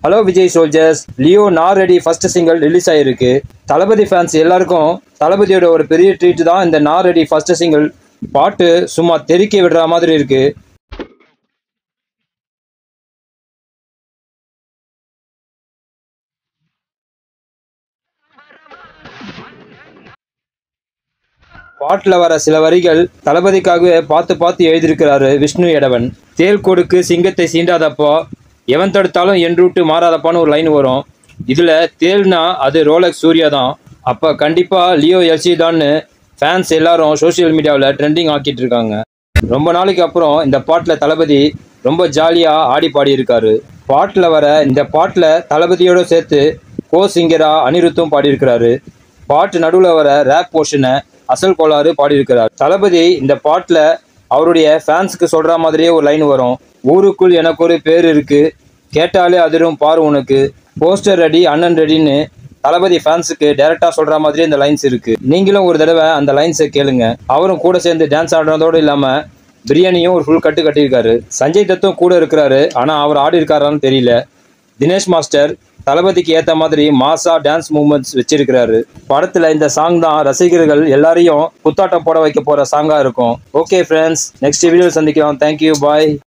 hello Vijay soldiers Leo நார் ready first single release ஆயிருக்கு Thalapathy fans எல்லாருக்கும் தளபதியோட ஒரு பெரிய ட்ரீட் தான் இந்த நார் ரெடி ஃபர்ஸ்ட் சிங்கிள் பாட்டு சும்மா தெறிக்க விடுற மாதிரி இருக்கு பாட்டில் வர சில வரிகள் தளபதிக்காகவே பார்த்து பார்த்து எழுதியிருக்கிறாரு விஷ்ணு எடவன் தேல் கொடுக்கு சிங்கத்தை சீண்டாதப்போ எவன் தடுத்தாலும் என் ரூட்டு மாறாதப்பான்னு ஒரு லைன் வரும் இதில் தேல்னா அது ரோலக்ஸ் சூர்யா தான் அப்போ கண்டிப்பாக லியோ எல்சி தான்னு ஃபேன்ஸ் எல்லாரும் சோஷியல் மீடியாவில் ட்ரெண்டிங் ஆக்கிட்டு இருக்காங்க ரொம்ப நாளைக்கு அப்புறம் இந்த பாட்டில் தளபதி ரொம்ப ஜாலியாக ஆடி பாடியிருக்காரு பாட்டில் வர இந்த பாட்டில் தளபதியோட சேர்த்து கோ சிங்கரா அனிருத்தும் பாடியிருக்கிறாரு பாட்டு நடுவில் வர ரேப் போர்ஷனை அசல் கோளாறு பாடியிருக்கிறார் தளபதி இந்த பாட்டில் அவருடைய ஃபேன்ஸுக்கு சொல்கிற மாதிரியே ஒரு லைன் வரும் ஊருக்குள் எனக்கு ஒரு பேர் இருக்கு கேட்டாலே அதிரும் பாரு உனக்கு போஸ்டர் ரெடி அண்ணன் ரெடின்னு தளபதி ஃபேன்ஸுக்கு டைரக்டாக சொல்கிற மாதிரியே இந்த லைன்ஸ் இருக்கு நீங்களும் ஒரு தடவை அந்த லைன்ஸை கேளுங்க அவரும் கூட சேர்ந்து டான்ஸ் ஆடுறதோடு இல்லாமல் பிரியாணியும் ஒரு ஃபுல் கட்டு கட்டியிருக்காரு சஞ்சய் தத்தும் கூட இருக்கிறாரு ஆனால் அவர் ஆடி இருக்காரான்னு தெரியல தினேஷ் மாஸ்டர் தளபதிக்கு ஏற்ற மாதிரி மாசா டான்ஸ் மூமெண்ட்ஸ் வச்சிருக்கிறாரு படத்துல இந்த சாங் தான் ரசிகர்கள் எல்லாரையும் குத்தாட்டம் போட வைக்க போற சாங்கா இருக்கும் ஓகே ஃப்ரெண்ட்ஸ் நெக்ஸ்ட் வீடியோ சந்திக்கலாம் தேங்க்யூ பாய்